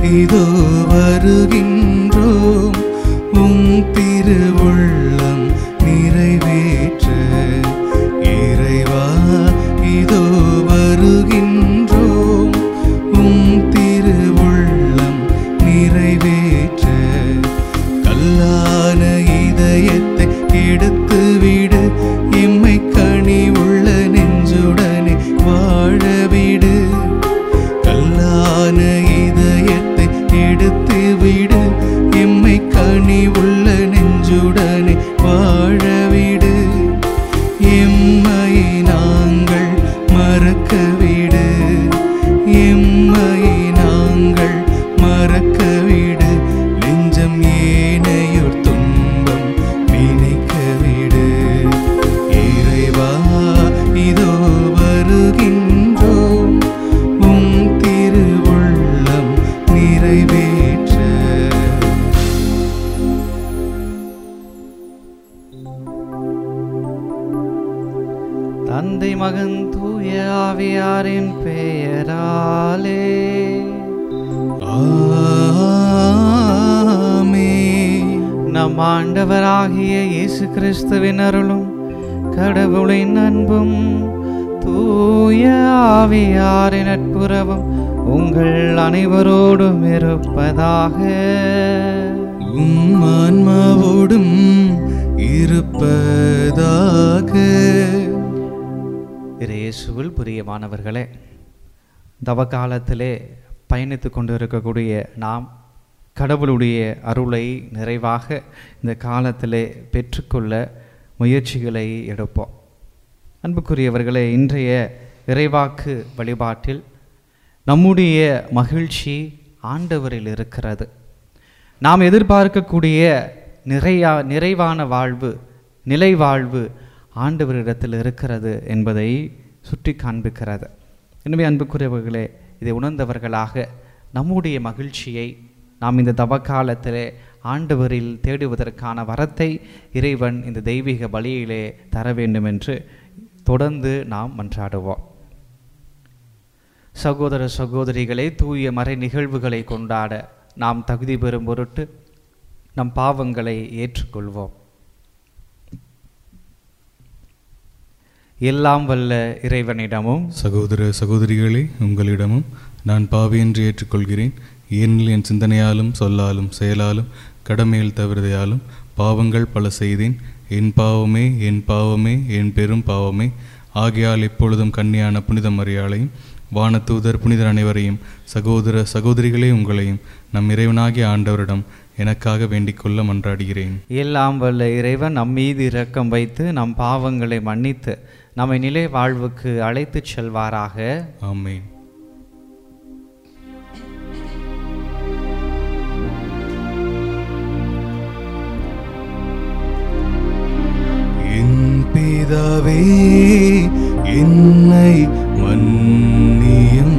இதோ வருகின்றோம் உம் திருவுள்ளம் நிறைவேற்ற இறைவா இதோ வருகின்றோம் உம் திருவுள்ளம் நிறைவேற்ற கல்லான இதயத்தை எடுத்து விடு எம்மை கனி உள்ள நெஞ்சுடனே வாழவிடு கல்லான இதயத்தை எடுத்து விடு எம்மை கனி உள்ள நெஞ்சுடனே வாழவிடு எம்மை நாங்கள் மறக்கவிடு எம்மை நாங்கள் மறக்கவிடு நெஞ்சம் ஏனையோர் துன்பம் நினைக்கவிடு இறைவா இதோ வருகின்றோம் உம் திருவுள்ளம் நிறைவேற்ற தந்தை மகன் தூய ஆவியாரின் பெயராலே ஆமென். நம் ஆண்டவராகிய இயேசு கிறிஸ்துவின் அருளும் கடவுளின் அன்பும் தூய ஆவியாரின் நட்புறவும் உங்கள் அனைவரோடும் இருப்பதாக உம் ஆன்மாவோடும் இருப்பதாக இயேசுவில் பிரியமானவர்களே தவக்காலத்திலே பயணித்து கொண்டு இருக்கக்கூடிய நாம் கடவுளுடைய அருளை நிறைவாக இந்த காலத்திலே பெற்றுக்கொள்ள முயற்சிகளை எடுப்போம் அன்புக்குரியவர்களே இன்றைய இறைவாக்கு வழிபாட்டில் நம்முடைய மகிழ்ச்சி ஆண்டவரில் இருக்கிறது நாம் எதிர்பார்க்கக்கூடிய நிறையா நிறைவான வாழ்வு நிலை வாழ்வு ஆண்டவரிடத்தில் இருக்கிறது என்பதை சுட்டி காண்பிக்கிறது எனவே அன்புக்குரியவர்களே இதை உணர்ந்தவர்களாக நம்முடைய மகிழ்ச்சியை நாம் இந்த தவக்காலத்திலே ஆண்டவரில் தேடுவதற்கான வரத்தை இறைவன் இந்த தெய்வீக பலியிலே தர வேண்டும் என்று தொடர்ந்து நாம் மன்றாடுவோம் சகோதர சகோதரிகளை தூய மறை நிகழ்வுகளை கொண்டாட நாம் தகுதி பெறும் பொருட்டு நம் பாவங்களை ஏற்றுக்கொள்வோம் எல்லாம் வல்ல இறைவனிடமும் சகோதர சகோதரிகளே உங்களிடமும் நான் பாவி என்று ஏற்றுக்கொள்கிறேன் ஏனெனில் என் சிந்தனையாலும் சொல்லாலும் செயலாலும் கடமையில் தவிர்தையாலும் பாவங்கள் பல செய்தேன் என் பாவமே என் பாவமே என் பெரும் பாவமே ஆகையால் எப்பொழுதும் கன்னியான புனித மரியாளையும் வானதூதர் புனிதர் அனைவரையும் சகோதர சகோதரிகளே உங்களையும் நம் இறைவனாகிய ஆண்டவரிடம் எனக்காக வேண்டிக் கொள்ள மன்றாடுகிறேன் எல்லாம் வல்ல இறைவன் நம் மீது இரக்கம் வைத்து நம் பாவங்களை மன்னித்து நம்மை நிலை வாழ்வுக்கு அழைத்துச் செல்வாராக ஆமென் என் பிதாவே என்னை மன்னியும்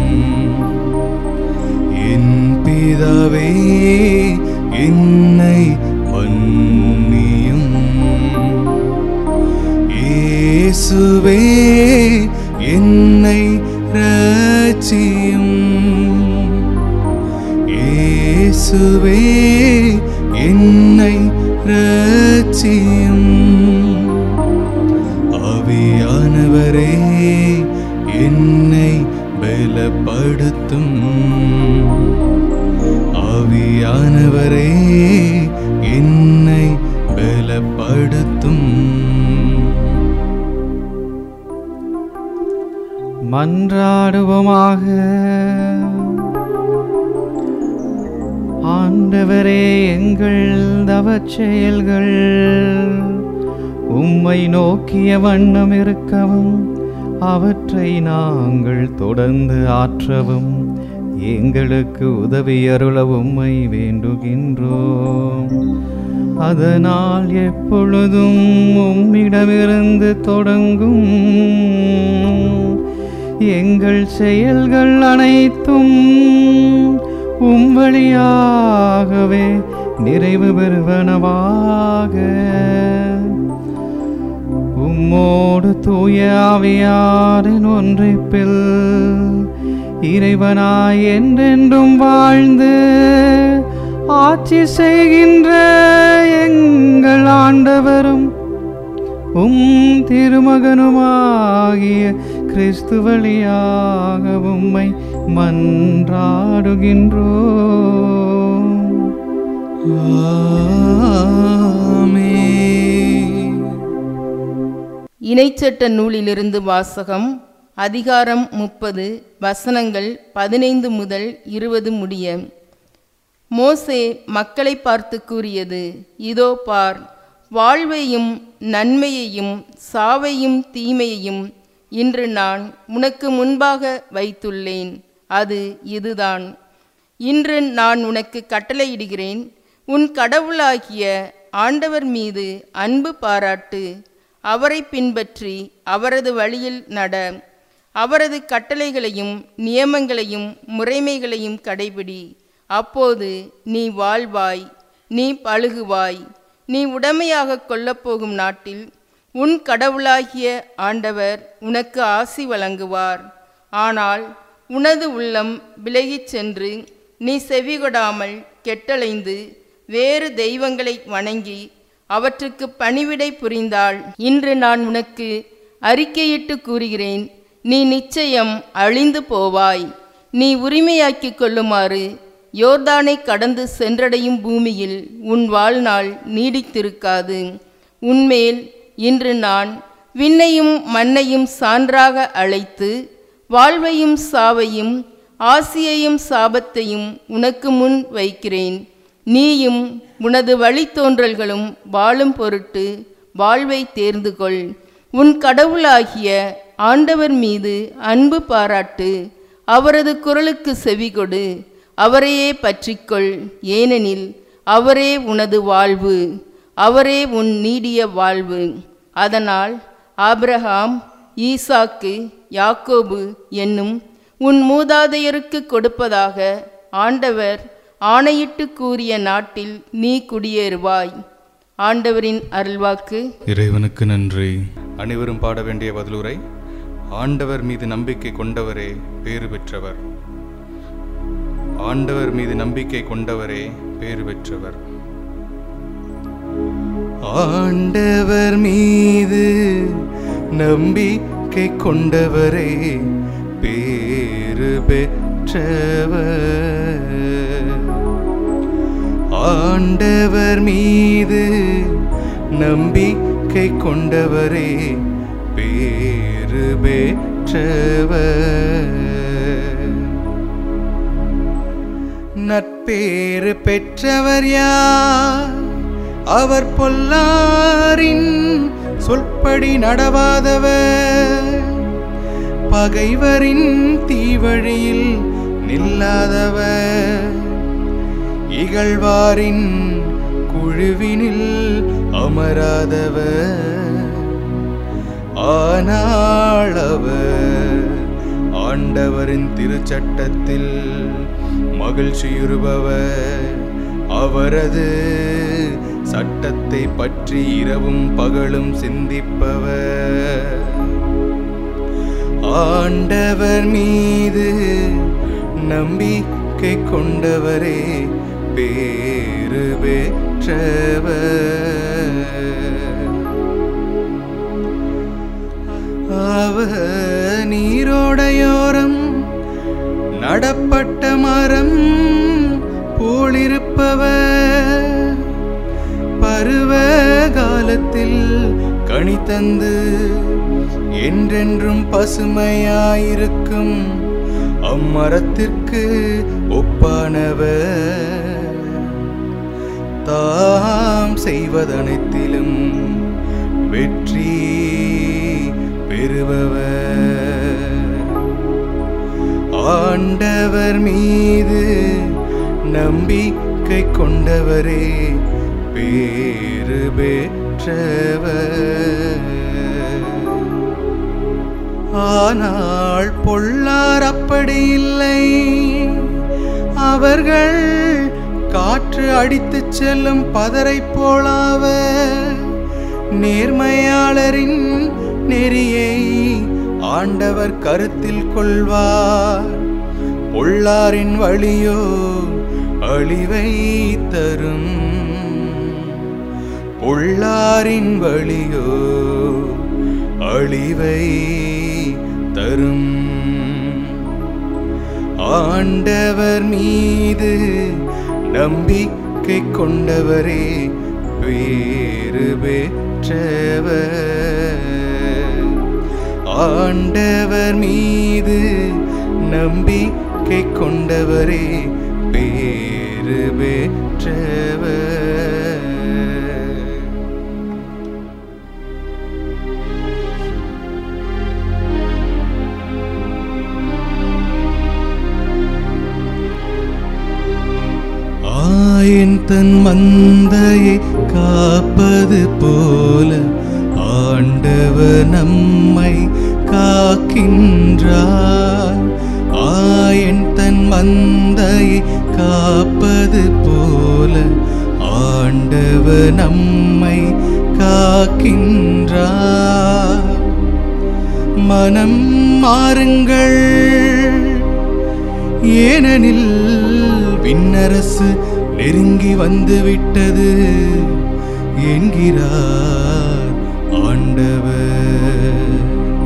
என் பிதாவே என்னை மன்னியும் இயேசுவே என்னை ரட்சியும் இயேசுவே என்னை ரட்சியும் ஆவியானவரே என்னை பலப்படுத்தும் ஆவியானவரே என்னை பலப்படுத்தும் மன்றாடுவோமாக ஆண்டவரே எங்கள் தவச் செயல்கள் உம்மை நோக்கிய வண்ணம் இருக்கவும் அவற்றை நாங்கள் தொடர்ந்து ஆற்றவும் எங்களுக்கு உதவி அருள உம்மை வேண்டுகின்றோம் அதனால் எப்பொழுதும் உம்மிடமிருந்து தொடங்கும் எங்கள் செயல்கள் அனைத்தும் உம் வழியாகவே நிறைவு பெறுவனவாக உம்மோடு தூய ஆவியாரின் ஒன்றிப்பில் இறைவனாய் என்றென்றும் வாழ்ந்து ஆட்சி செய்கின்ற எங்கள் ஆண்டவரும் உம் திருமகனுமாகிய கிறிஸ்து வழியாக உம்மை மன்றாடுகின்றோம் ஆமென். இணைச்சட்ட நூலிலிருந்து வாசகம் அதிகாரம் முப்பது வசனங்கள் பதினைந்து முதல் இருபது முடிய மோசே மக்களை பார்த்து கூறியது இதோ பார் வாழ்வையும் நன்மையையும் சாவையும் தீமையையும் இன்று நான் உனக்கு முன்பாக வைத்துள்ளேன் அது இதுதான் இன்று நான் உனக்கு கட்டளையிடுகிறேன் உன் கடவுளாகிய ஆண்டவர் மீது அன்பு பாராட்டு அவரை பின்பற்றி அவரது வழியில் நட அவரது கட்டளைகளையும் நியமங்களையும் முறைமைகளையும் கடைபிடி அப்போது நீ வாழ்வாய் நீ பழுகுவாய் நீ உடமையாக கொள்ளப்போகும் நாட்டில் உன் கடவுளாகிய ஆண்டவர் உனக்கு ஆசி வழங்குவார் ஆனால் உனது உள்ளம் விலகிச் சென்று நீ செவிகொடாமல் கெட்டலைந்து வேறு தெய்வங்களை வணங்கி அவற்றுக்கு பணிவிடை புரிந்தால் இன்று நான் உனக்கு அறிக்கையிட்டு கூறுகிறேன் நீ நிச்சயம் அழிந்து போவாய் நீ உரிமையாக்கிக் கொள்ளுமாறு யோர்தானை கடந்து சென்றடையும் பூமியில் உன் வாழ்நாள் நீடித்திருக்காது உன்மேல் இன்று நான் விண்ணையும் மண்ணையும் சான்றாக அழைத்து வாழ்வையும் சாவையும் ஆசியையும் சாபத்தையும் உனக்கு முன் வைக்கிறேன் நீயும் உனது வழித்தோன்றல்களும் வாழும் பொருட்டு வாழ்வை தேர்ந்து கொள் உன் கடவுளாகிய ஆண்டவர் மீது அன்பு பாராட்டு அவரது குரலுக்கு செவிகொடு அவரையே பற்றிக்கொள் ஏனெனில் அவரே உனது வாழ்வு அவரே உன் நீடிய வாழ்வு அதனால் ஆபிரகாம் ஈசாக்கு யாக்கோபு என்னும் உன் மூதாதையருக்கு கொடுப்பதாக ஆண்டவர் ஆணையிட்டு கூறிய நாட்டில் நீ குடியேறுவாய் ஆண்டவரின் அருள்வாக்கு இறைவனுக்கு நன்றி அனைவரும் பாட வேண்டிய பதிலுரை ஆண்டவர் மீது நம்பிக்கை கொண்டவரே பேறு பெற்றவர் ஆண்டவர் மீது நம்பிக்கை கொண்டவரே பேறு பெற்றவர் ஆண்டவர் மீது நம்பிக்கை கொண்டவரே பேறு பெற்றவர் ஆண்டவர் மீது நம்பிக்கை கொண்டவரே பேறு பெற்றவர் நட்பேறு பெற்றவர் யார் அவர் பொல்லாரின் சொல்படி நடவாதவர் பகைவரின் தீவழியில் நில்லாதவர் இகழ்வாரின் குழுவினில் அமராதவர் ஆனால் அவர் ஆண்டவரின் திருச்சட்டத்தில் மகிழ்ச்சியுறுபவர் அவரது சட்டத்தை பற்றி இரவும் பகலும் சிந்திப்பவர் ஆண்டவர் மீது நம்பிக்கை கொண்டவரே பேறு பெற்றவர் அவர் நீரோடையோரம் நடப்பட்ட மரம் போலிருப்பவர் பருவ காலத்தில் கனி தந்து என்றென்றும் பசுமையாயிருக்கும் அம்மரத்திற்கு ஒப்பானவர் தாம் செய்வதனைத்திலும் வெற்றி பெறுபவர் ஆண்டவர் மீது நம்பிக்கை கொண்டவரே பேறு பெற்றவர் ஆனால் பொல்லார் அப்படி இல்லை அவர்கள் காற்று அடித்துச் செல்லும் பதரை போலாவர் நேர்மையாளரின் நெறியை ஆண்டவர் கருத்தில் கொள்வார் பொல்லாரின் வழியோ அழிவை தரும் பொல்லாரின் வழியோ அழிவை தரும் ஆண்டவர் மீது நம்பிக்கை கொண்டவரே பேறு பெற்றவர் ஆண்டவர் மீது நம்பிக்கை கொண்டவரே பேறு பெற்றவர் ஆயன் தன் மந்தையை காப்பது போல ஆண்டவர் நம்மை காக்கின்றார் ஆயன் தன் மந்தையை காப்பது போல ஆண்டவர் நம்மை காக்கின்றார் மனம் மாறுங்கள் ஏனெனில் விண்ணரசு நெருங்கி வந்து விட்டது என்கிறார் ஆண்டவர்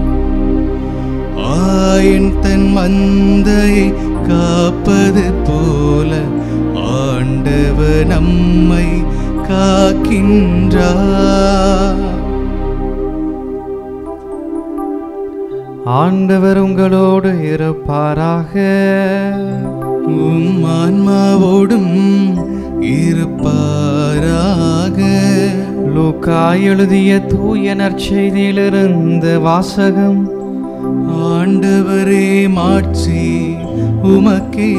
ஆயன் தன் மந்தையை காப்பது போல ஆண்டவர் நம்மை காக்கின்றார் ஆண்டவர் உங்களோடு இருப்பாராக உம் ஆன்மாவோடும் இருப்பாராக லூக்கா எழுதிய தூய நற்செய்தியிலிருந்து வாசகம் ஆண்டவரே மாட்சி உமக்கே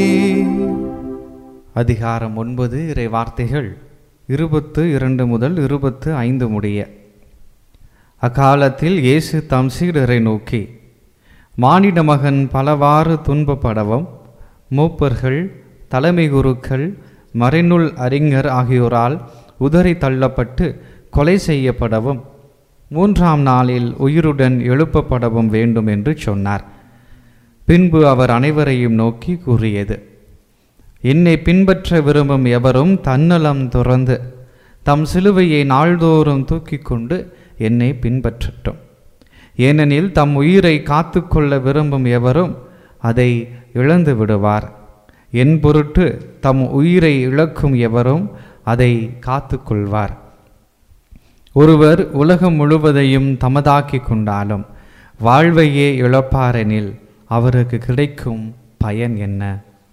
அதிகாரம் ஒன்பது இறை வார்த்தைகள் இருபத்து இரண்டு முதல் இருபத்து ஐந்து முடிய அக்காலத்தில் இயேசு தம் சீடரை நோக்கி மானிட மகன் பலவாறு துன்பப்படவும் மூப்பர்கள் தலைமை குருக்கள் மறைநூல் அறிஞர் ஆகியோரால் உதறி தள்ளப்பட்டு கொலை செய்யப்படவும் மூன்றாம் நாளில் உயிருடன் எழுப்பப்படவும் வேண்டும் என்று சொன்னார் பின்பு அவர் அனைவரையும் நோக்கி கூறியது என்னை பின்பற்ற விரும்பும் எவரும் தன்னலம் துறந்து தம் சிலுவையை நாள்தோறும் தூக்கிக் கொண்டு என்னை பின்பற்றட்டும் ஏனெனில் தம் உயிரை காத்துக்கொள்ள விரும்பும் எவரும் அதை இழந்து விடுவார் என் பொருட்டு தம் உயிரை இழக்கும் எவரும் அதை காத்துக்கொள்வார் ஒருவர் உலகம் முழுவதையும் தமதாக்கிக் கொண்டாலும் வாழ்வையே இழப்பாரெனில் அவருக்கு கிடைக்கும் பயன் என்ன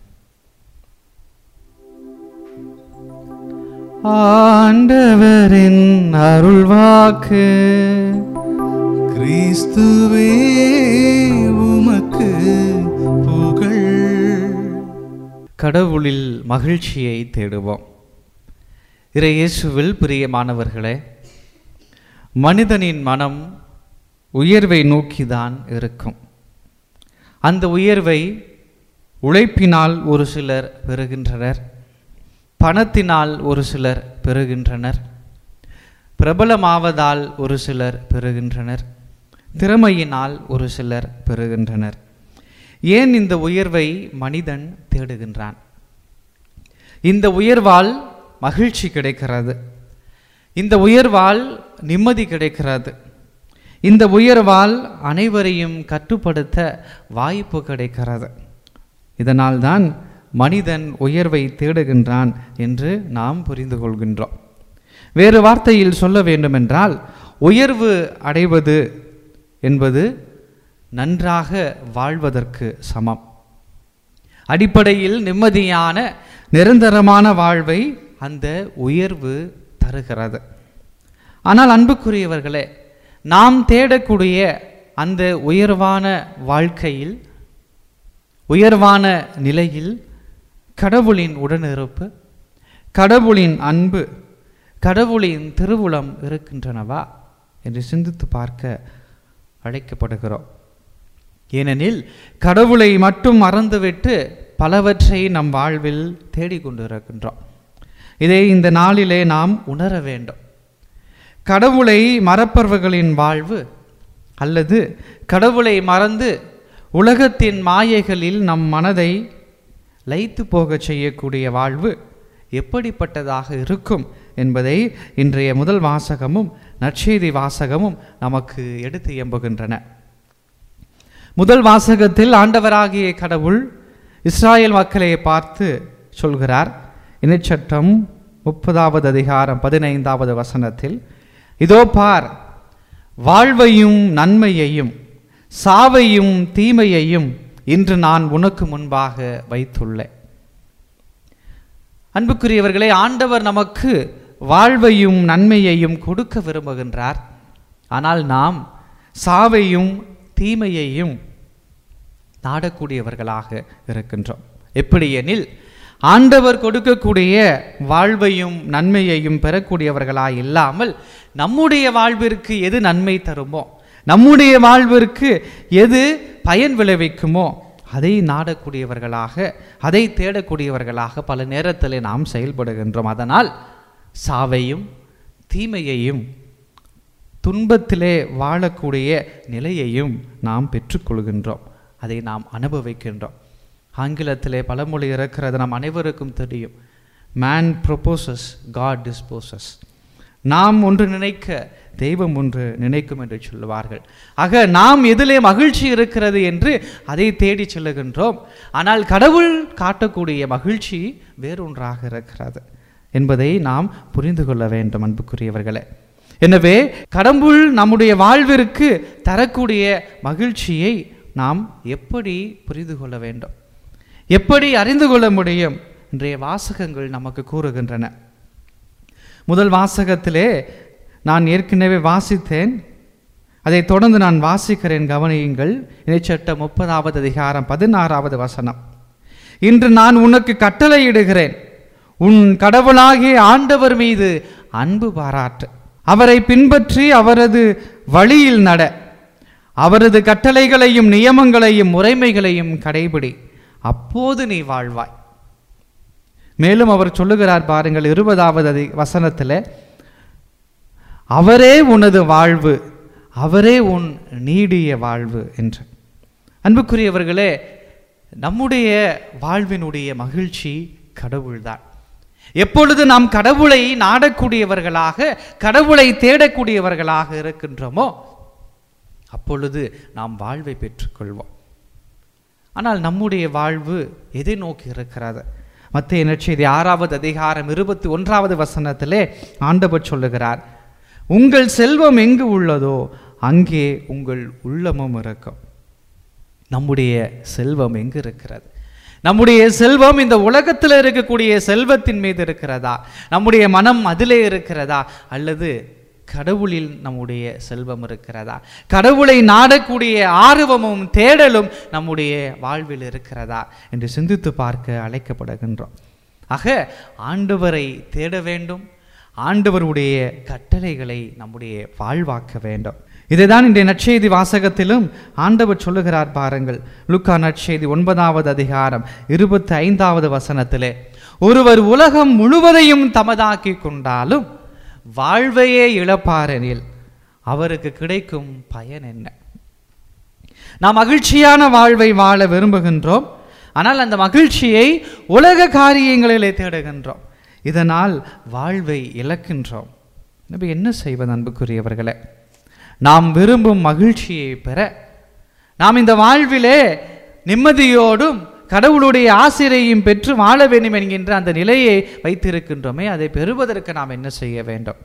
ஆண்டவரின் அருள்வாக்கு கிறிஸ்துவே உமக்கு புகழ் கடவுளில் மகிழ்ச்சியை தேடுவோம் இறை இயேசுவில் பிரியமானவர்களே மனிதனின் மனம் உயர்வை நோக்கிதான் இருக்கும் அந்த உயர்வை உழைப்பினால் ஒரு சிலர் பெறுகின்றனர் பணத்தினால் ஒரு சிலர் பெறுகின்றனர் பிரபலமாவதால் ஒரு சிலர் பெறுகின்றனர் திறமையினால் ஒரு சிலர் பெறுகின்றனர் ஏன் இந்த உயர்வை மனிதன் தேடுகின்றான் இந்த உயர்வால் மகிழ்ச்சி கிடைக்கிறது இந்த உயர்வால் நிம்மதி கிடைக்கிறது இந்த உயர்வால் அனைவரையும் கட்டுப்படுத்த வாய்ப்பு கிடைக்கிறது இதனால்தான் மனிதன் உயர்வை தேடுகின்றான் என்று நாம் புரிந்து கொள்கின்றோம் வேறு வார்த்தையில் சொல்ல வேண்டுமென்றால் உயர்வு அடைவது என்பது நன்றாக வாழ்வதற்கு சமம் அடிப்படையில் நிம்மதியான நிரந்தரமான வாழ்வை அந்த உயர்வு தருகிறது ஆனால் அன்புக்குரியவர்களே நாம் தேடக்கூடிய அந்த உயர்வான வாழ்க்கையில் உயர்வான நிலையில் கடவுளின் உடனிருப்பு கடவுளின் அன்பு கடவுளின் திருவுளம் இருக்கின்றனவா என்று சிந்தித்து பார்க்க அழைக்கப்படுகிறோம் ஏனெனில் கடவுளை மட்டும் மறந்துவிட்டு பலவற்றை நம் வாழ்வில் தேடிக்கொண்டிருக்கின்றோம் இதை இந்த நாளிலே நாம் உணர வேண்டும் கடவுளை மறப்பவர்களின் வாழ்வு அல்லது கடவுளை மறந்து உலகத்தின் மாயைகளில் நம் மனதை லயித்து போகச் செய்யக்கூடிய வாழ்வு எப்படிப்பட்டதாக இருக்கும் என்பதை இன்றைய முதல் வாசகமும் நற்செய்தி வாசகமும் நமக்கு எடுத்து எம்புகின்றன முதல் வாசகத்தில் ஆண்டவராகிய கடவுள் இஸ்ராயேல் மக்களை பார்த்து சொல்கிறார் இணைச்சட்டம் முப்பதாவது அதிகாரம் பதினைந்தாவது வசனத்தில் இதோ பார் வாழ்வையும் நன்மையையும் சாவையும் தீமையையும் இன்று நான் உனக்கு முன்பாக வைத்துள்ளேன் அன்புக்குரியவர்களே ஆண்டவர் நமக்கு வாழ்வையும் நன்மையையும் கொடுக்க விரும்புகின்றார் ஆனால் நாம் சாவையும் தீமையையும் நாடக்கூடியவர்களாக இருக்கின்றோம் எப்படி எனில் ஆண்டவர் கொடுக்கக்கூடிய வாழ்வையும் நன்மையையும் பெறக்கூடியவர்களாய் இல்லாமல் நம்முடைய வாழ்விற்கு எது நன்மை தருமோ நம்முடைய வாழ்விற்கு எது பயன் விளைவிக்குமோ அதை நாடக்கூடியவர்களாக அதை தேடக்கூடியவர்களாக பல நேரத்தில் நாம் செயல்படுகின்றோம் அதனால் சாவையும் தீமையையும் துன்பத்திலே வாழக்கூடிய நிலையையும் நாம் பெற்றுக்கொள்கின்றோம் அதை நாம் அனுபவிக்கின்றோம் ஆங்கிலத்திலே பழமொழி இருக்கிறது நாம் அனைவருக்கும் தெரியும் மேன் ப்ரொபோசஸ் காட் டிஸ்போசஸ் நாம் ஒன்று நினைக்க தெய்வம் ஒன்று நினைக்கும் என்று சொல்லுவார்கள் ஆக நாம் எதிலே மகிழ்ச்சி இருக்கிறது என்று அதை தேடி செல்லுகின்றோம் ஆனால் கடவுள் காட்டக்கூடிய மகிழ்ச்சி வேறொன்றாக இருக்கிறது என்பதை நாம் புரிந்து கொள்ள வேண்டும் அன்புக்குரியவர்களே எனவே கடவுள் நம்முடைய வாழ்விற்கு தரக்கூடிய மகிழ்ச்சியை நாம் எப்படி புரிந்து கொள்ள வேண்டும் எப்படி அறிந்து கொள்ள முடியும் இன்றைய வாசகங்கள் நமக்கு கூறுகின்றன முதல் வாசகத்திலே நான் ஏற்கனவே வாசித்தேன் அதை தொடர்ந்து நான் வாசிக்கிறேன் கவனியுங்கள் இணைச்சட்ட முப்பதாவது அதிகாரம் பதினாறாவது வசனம் இன்று நான் உனக்கு கட்டளையிடுகிறேன் உன் கடவுளாகிய ஆண்டவர் மீது அன்பு பாராட்டு அவரை பின்பற்றி அவரது வழியில் நட அவரது கட்டளைகளையும் நியமங்களையும் முறைமைகளையும் கடைபிடி அப்போது நீ வாழ்வாய் மேலும் அவர் சொல்லுகிறார் பாருங்கள் இருபதாவது அதி வசனத்தில் அவரே உனது வாழ்வு அவரே உன் நீடிய வாழ்வு என்று அன்புக்குரியவர்களே நம்முடைய வாழ்வினுடைய மகிழ்ச்சி கடவுள்தான் எப்பொழுது நாம் கடவுளை நாடக்கூடியவர்களாக கடவுளை தேடக்கூடியவர்களாக இருக்கின்றோமோ அப்பொழுது நாம் வாழ்வை பெற்றுக்கொள்வோம் ஆனால் நம்முடைய வாழ்வு எதை நோக்கி இருக்கிறது மத்திய நற்செய்தி ஆறாவது அதிகாரம் இருபத்தி ஒன்றாவது வசனத்திலே ஆண்டவர் சொல்லுகிறார் உங்கள் செல்வம் எங்கு உள்ளதோ அங்கே உங்கள் உள்ளமும் இருக்கும் நம்முடைய செல்வம் எங்கு இருக்கிறது நம்முடைய செல்வம் இந்த உலகத்தில் இருக்கக்கூடிய செல்வத்தின் மீது இருக்கிறதா நம்முடைய மனம் அதிலே இருக்கிறதா அல்லது கடவுளில் நம்முடைய செல்வம் இருக்கிறதா கடவுளை நாடக்கூடிய ஆர்வமும் தேடலும் நம்முடைய வாழ்வில் இருக்கிறதா என்று சிந்தித்து பார்க்க அழைக்கப்படுகின்றோம் ஆக ஆண்டவரை தேட வேண்டும் ஆண்டவருடைய கட்டளைகளை நம்முடைய வாழ்வாக்க வேண்டும் இதைதான் இன்றைய நற்செய்தி வாசகத்திலும் ஆண்டவர் சொல்லுகிறார் பாருங்கள் லுக்கா நற்செய்தி ஒன்பதாவது அதிகாரம் இருபத்தி ஐந்தாவது வசனத்திலே ஒருவர் உலகம் முழுவதையும் தமதாக்கி கொண்டாலும் வாழ்வையே இழப்பாரெனில் அவருக்கு கிடைக்கும் பயன் என்ன நாம் மகிழ்ச்சியான வாழ்வை வாழ விரும்புகின்றோம் ஆனால் அந்த மகிழ்ச்சியை உலக காரியங்களிலே தேடுகின்றோம் இதனால் வாழ்வை இழக்கின்றோம் நம்ம என்ன செய்வது அன்புக்குரியவர்களே நாம் விரும்பும் மகிழ்ச்சியை பெற நாம் இந்த வாழ்விலே நிம்மதியோடும் கடவுளுடைய ஆசிரியையும் பெற்று வாழ வேண்டும் என்கின்ற அந்த நிலையை வைத்திருக்கின்றோமே அதை பெறுவதற்கு நாம் என்ன செய்ய வேண்டும்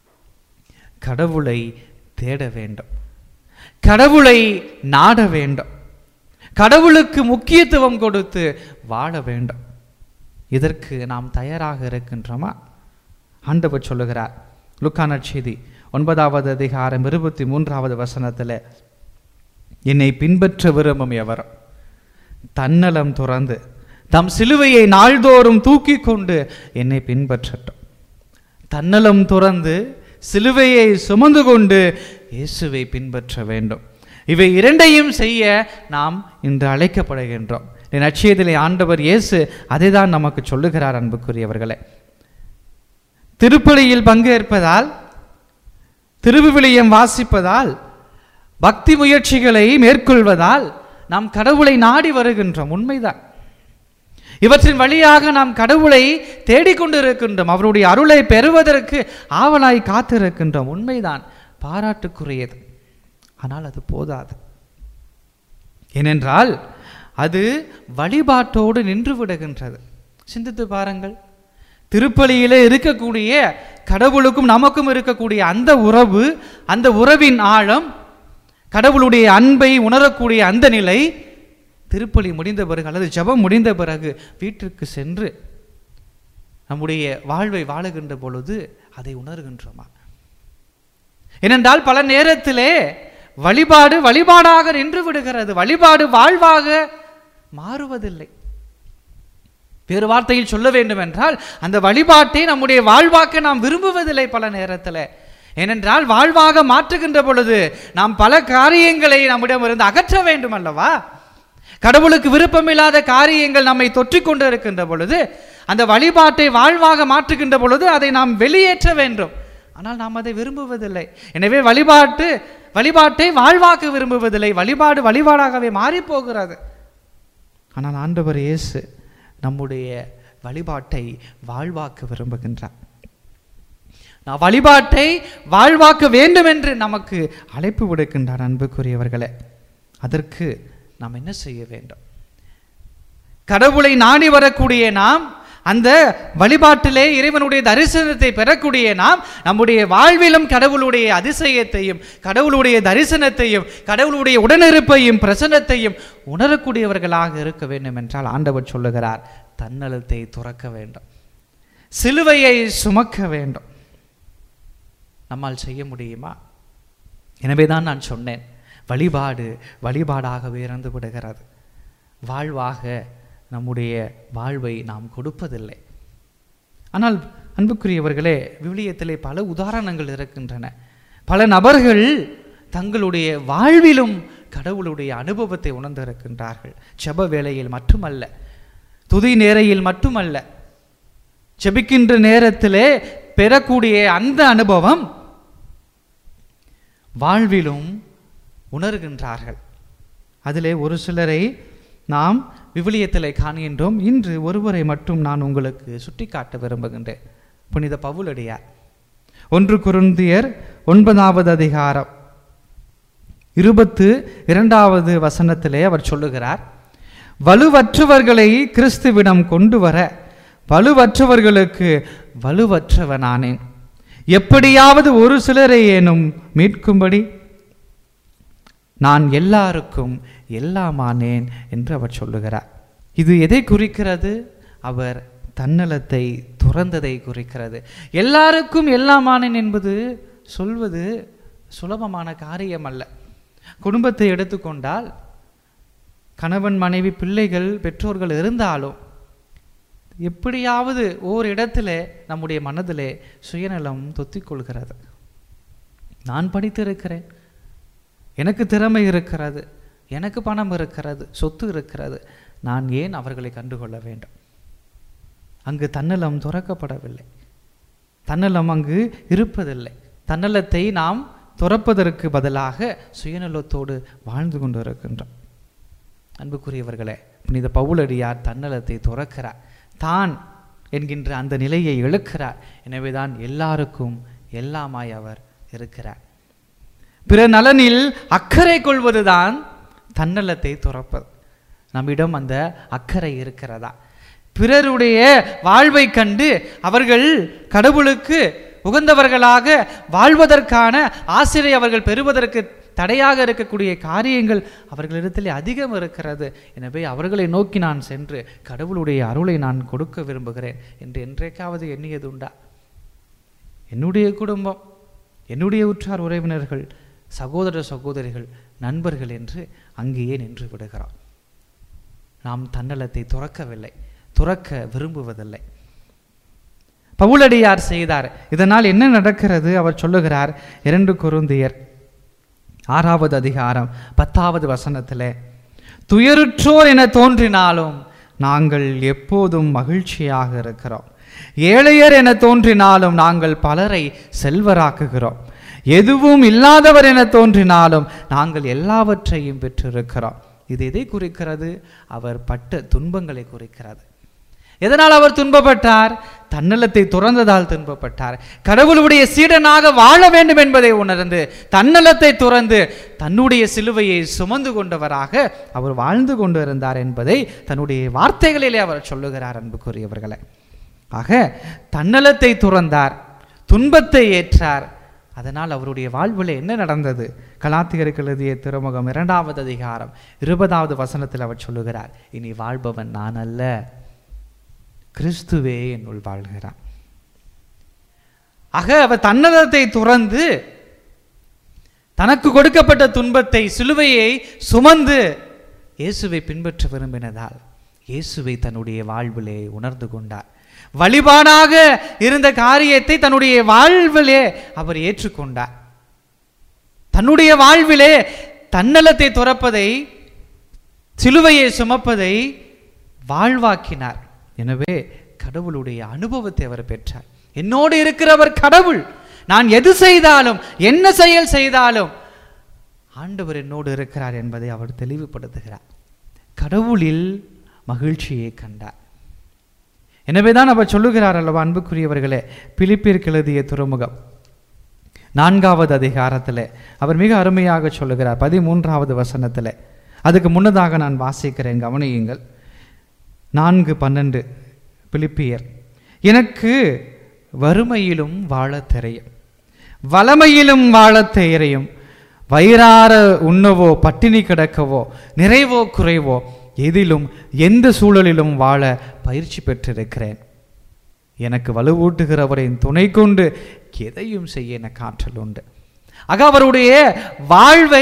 கடவுளை தேட வேண்டும் கடவுளை நாட வேண்டும் கடவுளுக்கு முக்கியத்துவம் கொடுத்து வாழ வேண்டும் இதற்கு நாம் தயாராக இருக்கின்றோமா ஆண்டவர் சொல்லுகிறார் லுக்கான செய்தி ஒன்பதாவது அதிகாரம் இருபத்தி மூன்றாவது வசனத்தில் என்னை பின்பற்ற விரும்பும் எவரும் தன்னலம் துறந்து தம் சிலுவையை நாள்தோறும் தூக்கி கொண்டு என்னை பின்பற்றட்டும் தன்னலம் துறந்து சிலுவையை சுமந்து கொண்டு இயேசுவை பின்பற்ற வேண்டும் இவை இரண்டையும் செய்ய நாம் இன்று அழைக்கப்படுகின்றோம் நட்சியத்திலே ஆண்டவர் இயேசு அதை தான் நமக்கு சொல்லுகிறார் அன்புக்குரியவர்களே திருப்பலியில் பங்கேற்பதால் திருவிவிலியம் வாசிப்பதால் பக்தி முயற்சிகளை மேற்கொள்வதால் நாம் கடவுளை நாடி வருகின்றோம் உண்மைதான் இவற்றின் வழியாக நாம் கடவுளை தேடிக்கொண்டிருக்கின்றோம் அவருடைய அருளை பெறுவதற்கு ஆவலாய் காத்திருக்கின்றோம் உண்மைதான் பாராட்டுக்குரியது ஆனால் அது போதாது ஏனென்றால் அது வழிபாட்டோடு நின்று விடுகின்றது சிந்தித்து பாருங்கள் திருப்பலியிலே இருக்கக்கூடிய கடவுளுக்கும் நமக்கும் இருக்கக்கூடிய அந்த உறவு அந்த உறவின் ஆழம் கடவுளுடைய அன்பை உணரக்கூடிய அந்த நிலை திருப்பலி முடிந்த பிறகு அல்லது ஜெபம் முடிந்த பிறகு வீட்டிற்கு சென்று நம்முடைய வாழ்வை வாழுகின்ற பொழுது அதை உணர்கின்றோமா ஏனென்றால் பல நேரத்திலே வழிபாடு வழிபாடாக நின்று விடுகிறது வழிபாடு வாழ்வாக மாறுவதில்லை வேறு வார்த்தையில் சொல்ல வேண்டும் என்றால் அந்த வழிபாட்டை நம்முடைய வாழ்வாக்க நாம் விரும்புவதில்லை பல நேரத்தில் ஏனென்றால் வாழ்வாக மாற்றுகின்ற பொழுது நாம் பல காரியங்களை நம்மிடமிருந்து அகற்ற வேண்டும் அல்லவா கடவுளுக்கு விருப்பமில்லாத காரியங்கள் நம்மை தொற்றிக் கொண்டு இருக்கின்ற பொழுது அந்த வழிபாட்டை வாழ்வாக மாற்றுகின்ற பொழுது அதை நாம் வெளியேற்ற வேண்டும் ஆனால் நாம் அதை விரும்புவதில்லை எனவே வழிபாட்டு வழிபாட்டை வாழ்வாக்க விரும்புவதில்லை வழிபாடு வழிபாடாகவே மாறிப் போகிறது ஆனால் ஆண்டவர் இயேசு நம்முடைய வழிபாட்டை வாழ்வாக்க விரும்புகின்றார் நான் வழிபாட்டை வாழ்வாக்க வேண்டும் என்று நமக்கு அழைப்பு விடுக்கின்றார் அன்புக்குரியவர்களே அதற்கு நாம் என்ன செய்ய வேண்டும் கடவுளை நாடி வரக்கூடிய நாம் அந்த வழிபாட்டிலே இறைவனுடைய தரிசனத்தை பெறக்கூடிய நாம் நம்முடைய வாழ்விலும் கடவுளுடைய அதிசயத்தையும் கடவுளுடைய தரிசனத்தையும் கடவுளுடைய உடனிருப்பையும் பிரசன்னத்தையும் உணரக்கூடியவர்களாக இருக்க வேண்டும் என்றால் ஆண்டவர் சொல்லுகிறார் தன்னலத்தை துறக்க வேண்டும் சிலுவையை சுமக்க வேண்டும் நம்மால் செய்ய முடியுமா எனவே தான் நான் சொன்னேன் வழிபாடு வழிபாடாகவே இறந்து விடுகிறது வாழ்வாக நம்முடைய வாழ்வை நாம் கொடுப்பதில்லை ஆனால் அன்புக்குரியவர்களே விவிலியத்திலே பல உதாரணங்கள் இருக்கின்றன பல நபர்கள் தங்களுடைய வாழ்விலும் கடவுளுடைய அனுபவத்தை உணர்ந்திருக்கின்றார்கள் செப வேளையில் மட்டுமல்ல துதி நேரையில் மட்டுமல்ல செபிக்கின்ற நேரத்திலே பெறக்கூடிய அந்த அனுபவம் வாழ்விலும் உணர்கின்றார்கள் அதிலே ஒரு சிலரை நாம் விவிலியத்திலே காண்கின்றோம் இன்று ஒருவரை மட்டும் நான் உங்களுக்கு சுட்டிக்காட்ட விரும்புகின்றேன் புனித பவுலடியார் ஒன்று குருந்தியர் ஒன்பதாவது அதிகாரம் இருபத்து இரண்டாவது வசனத்திலே அவர் சொல்லுகிறார் வலுவற்றவர்களை கிறிஸ்துவிடம் கொண்டு வர வலுவற்றவர்களுக்கு வலுவற்றவனானேன் எப்படியாவது ஒரு சிலரை ஏனும் மீட்கும்படி நான் எல்லாருக்கும் எல்லாமானேன் என்று அவர் சொல்லுகிறார் இது எதை குறிக்கிறது அவர் தன்னலத்தை துறந்ததை குறிக்கிறது எல்லாருக்கும் எல்லாமானேன் என்பது சொல்வது சுலபமான காரியம் அல்ல குடும்பத்தை எடுத்துக்கொண்டால் கணவன் மனைவி பிள்ளைகள் பெற்றோர்கள் இருந்தாலும் எப்படியாவது ஓர் இடத்துல நம்முடைய மனதிலே சுயநலம் தொத்திக்கொள்கிறது நான் படித்திருக்கிறேன் எனக்கு திறமை இருக்கிறது எனக்கு பணம் இருக்கிறது சொத்து இருக்கிறது நான் ஏன் அவர்களை கண்டுகொள்ள வேண்டும் அங்கு தன்னலம் துறக்கப்படவில்லை தன்னலம் அங்கு இருப்பதில்லை தன்னலத்தை நாம் துறப்பதற்கு பதிலாக சுயநலத்தோடு வாழ்ந்து கொண்டு இருக்கின்றோம் அன்புக்குரியவர்களே புனித பவுலடியார் தன்னலத்தை துறக்கிறார் தான் என்கின்ற அந்த நிலையை இழுக்கிறார் எனவேதான் எல்லாருக்கும் எல்லாமாய் அவர் இருக்கிறார் பிற நலனில் அக்கறை கொள்வதுதான் தன்னலத்தை துறப்பது நம்மிடம் அந்த அக்கறை இருக்கிறதா பிறருடைய வாழ்வை கண்டு அவர்கள் கடவுளுக்கு உகந்தவர்களாக வாழ்வதற்கான ஆசிரியை அவர்கள் பெறுவதற்கு தடையாக இருக்கக்கூடிய காரியங்கள் அவர்களிடத்தில் அதிகம் இருக்கிறது எனவே அவர்களை நோக்கி நான் சென்று கடவுளுடைய அருளை நான் கொடுக்க விரும்புகிறேன் என்று என்றைக்காவது எண்ணியதுண்டா என்னுடைய குடும்பம் என்னுடைய உற்றார் உறவினர்கள் சகோதர சகோதரிகள் நண்பர்கள் என்று அங்கேயே நின்று விடுகிறோம் நாம் தன்னலத்தை துறக்கவில்லை துறக்க விரும்புவதில்லை பவுலடியார் செய்தார் இதனால் என்ன நடக்கிறது அவர் சொல்லுகிறார் இரண்டு குருந்தியர் ஆறாவது அதிகாரம் பத்தாவது வசனத்திலே துயருற்றோர் என தோன்றினாலும் நாங்கள் எப்போதும் மகிழ்ச்சியாக இருக்கிறோம் ஏழையர் என தோன்றினாலும் நாங்கள் பலரை செல்வராக்குகிறோம் எதுவும் இல்லாதவர் என தோன்றினாலும் நாங்கள் எல்லாவற்றையும் பெற்றிருக்கிறோம் இது எதை குறிக்கிறது அவர் பட்ட துன்பங்களை குறிக்கிறது எதனால் அவர் துன்பப்பட்டார் தன்னலத்தை துறந்ததால் துன்பப்பட்டார் கடவுளுடைய சீடனாக வாழ வேண்டும் என்பதை உணர்ந்து தன்னலத்தை துறந்து தன்னுடைய சிலுவையை சுமந்து கொண்டவராக அவர் வாழ்ந்து கொண்டு இருந்தார் என்பதை தன்னுடைய வார்த்தைகளிலே அவர் சொல்லுகிறார் அன்புக்குரியவர்களை ஆக தன்னலத்தை துறந்தார் துன்பத்தை ஏற்றார் அதனால் அவருடைய வாழ்வில் என்ன நடந்தது கலாத்திகருக்கு எழுதிய திருமுகம் இரண்டாவது அதிகாரம் இருபதாவது வசனத்தில் அவர் சொல்லுகிறார் இனி வாழ்பவன் நான் அல்ல கிறிஸ்துவே என்னுள் வாழ்கிறான் ஆக அவர் தன்னலத்தை துறந்து தனக்கு கொடுக்கப்பட்ட துன்பத்தை சிலுவையை சுமந்து இயேசுவை பின்பற்ற விரும்பினதால் இயேசுவை தன்னுடைய வாழ்விலே உணர்ந்து கொண்டார் வழிபாடாக இருந்த காரியத்தை தன்னுடைய வாழ்விலே அவர் ஏற்றுக்கொண்டார் தன்னுடைய வாழ்விலே தன்னலத்தை துறப்பதை சிலுவையை சுமப்பதை வாழ்வாக்கினார் எனவே கடவுளுடைய அனுபவத்தை அவர் பெற்றார் என்னோடு இருக்கிறவர் கடவுள் நான் எது செய்தாலும் என்ன செயல் செய்தாலும் ஆண்டவர் என்னோடு இருக்கிறார் என்பதை அவர் தெளிவுபடுத்துகிறார் கடவுளில் மகிழ்ச்சியை கண்டார் எனவேதான் அவர் சொல்லுகிறார் அல்லவா அன்புக்குரியவர்களே பிலிப்பிற்கு எழுதிய துறைமுகம் நான்காவது அதிகாரத்தில் அவர் மிக அருமையாக சொல்லுகிறார் பதிமூன்றாவது வசனத்தில் அதுக்கு முன்னதாக நான் வாசிக்கிறேன் கவனியுங்கள் நான்கு பன்னெண்டு பிலிப்பியர் எனக்கு வறுமையிலும் வாழத் தெரியும் வளமையிலும் வாழத் தெரியும் வயிறார உண்ணவோ பட்டினி கிடக்கவோ நிறைவோ குறைவோ எதிலும் எந்த சூழலிலும் வாழ பயிற்சி பெற்றிருக்கிறேன் எனக்கு வலுவூட்டுகிறவரின் துணை கொண்டு எதையும் செய்ய எனக்கு ஆற்றல் உண்டு ஆக அவருடைய வாழ்வை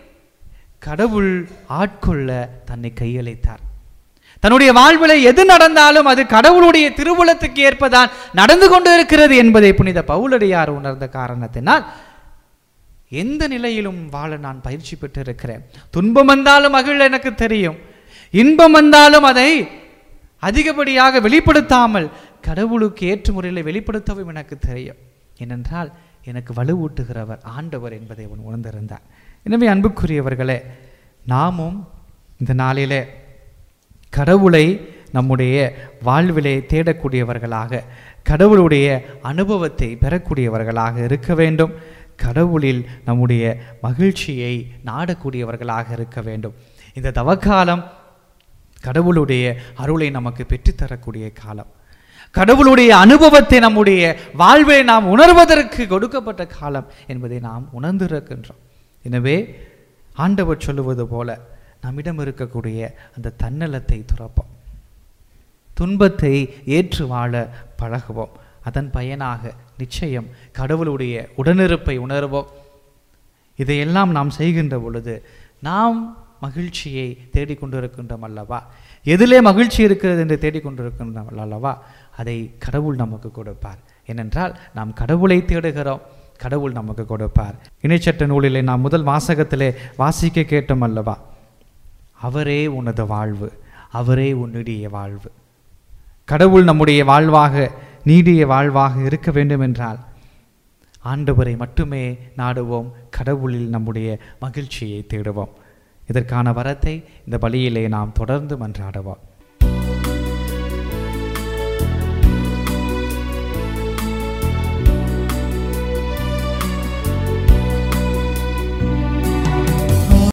கடவுள் ஆட்கொள்ள தன்னை கையளித்தார் தன்னுடைய வாழ்வில் எது நடந்தாலும் அது கடவுளுடைய திருவுளத்துக்கு ஏற்பதான் நடந்து கொண்டு இருக்கிறது என்பதை புனித பவுலடியார் உணர்ந்த காரணத்தினால் எந்த நிலையிலும் வாழ நான் பயிற்சி பெற்றிருக்கிறேன் துன்பம் வந்தாலும் மகிழ் எனக்கு தெரியும் இன்பம் வந்தாலும் அதை அதிகப்படியாக வெளிப்படுத்தாமல் கடவுளுக்கு ஏற்ற முறையில் வெளிப்படுத்தவும் எனக்கு தெரியும் ஏனென்றால் எனக்கு வலுவூட்டுகிறவர் ஆண்டவர் என்பதை அவன் உணர்ந்திருந்தார் எனவே அன்புக்குரியவர்களே நாமும் இந்த நாளிலே கடவுளை நம்முடைய வாழ்விலே தேடக்கூடியவர்களாக கடவுளுடைய அனுபவத்தை பெறக்கூடியவர்களாக இருக்க வேண்டும் கடவுளில் நம்முடைய மகிழ்ச்சியை நாடக்கூடியவர்களாக இருக்க வேண்டும் இந்த தவக்காலம் கடவுளுடைய அருளை நமக்கு பெற்றுத்தரக்கூடிய காலம் கடவுளுடைய அனுபவத்தை நம்முடைய வாழ்வை நாம் உணர்வதற்கு கொடுக்கப்பட்ட காலம் என்பதை நாம் உணர்ந்திருக்கின்றோம் எனவே ஆண்டவர் சொல்லுவது போல நம்மிடம் இருக்கக்கூடிய அந்த தன்னலத்தை துறப்போம் துன்பத்தை ஏற்று வாழ பழகுவோம் அதன் பயனாக நிச்சயம் கடவுளுடைய உடனிருப்பை உணர்வோம் இதையெல்லாம் நாம் செய்கின்ற பொழுது நாம் மகிழ்ச்சியை தேடிக்கொண்டிருக்கின்றோம் அல்லவா எதிலே மகிழ்ச்சி இருக்கிறது என்று தேடிக்கொண்டிருக்கின்றோம் அல்லவா அதை கடவுள் நமக்கு கொடுப்பார் ஏனென்றால் நாம் கடவுளை தேடுகிறோம் கடவுள் நமக்கு கொடுப்பார் இணைச்சட்ட நூலிலே நாம் முதல் வாசகத்திலே வாசிக்க கேட்டோம் அல்லவா அவரே உனது வாழ்வு அவரே உன்னுடைய வாழ்வு கடவுள் நம்முடைய வாழ்வாக நீடிய வாழ்வாக இருக்க வேண்டும் என்றால் ஆண்டவரை மட்டுமே நாடுவோம் கடவுளில் நம்முடைய மகிழ்ச்சியை தேடுவோம் இதற்கான வரத்தை இந்த பலியிலே நாம் தொடர்ந்து மன்றாடுவோம்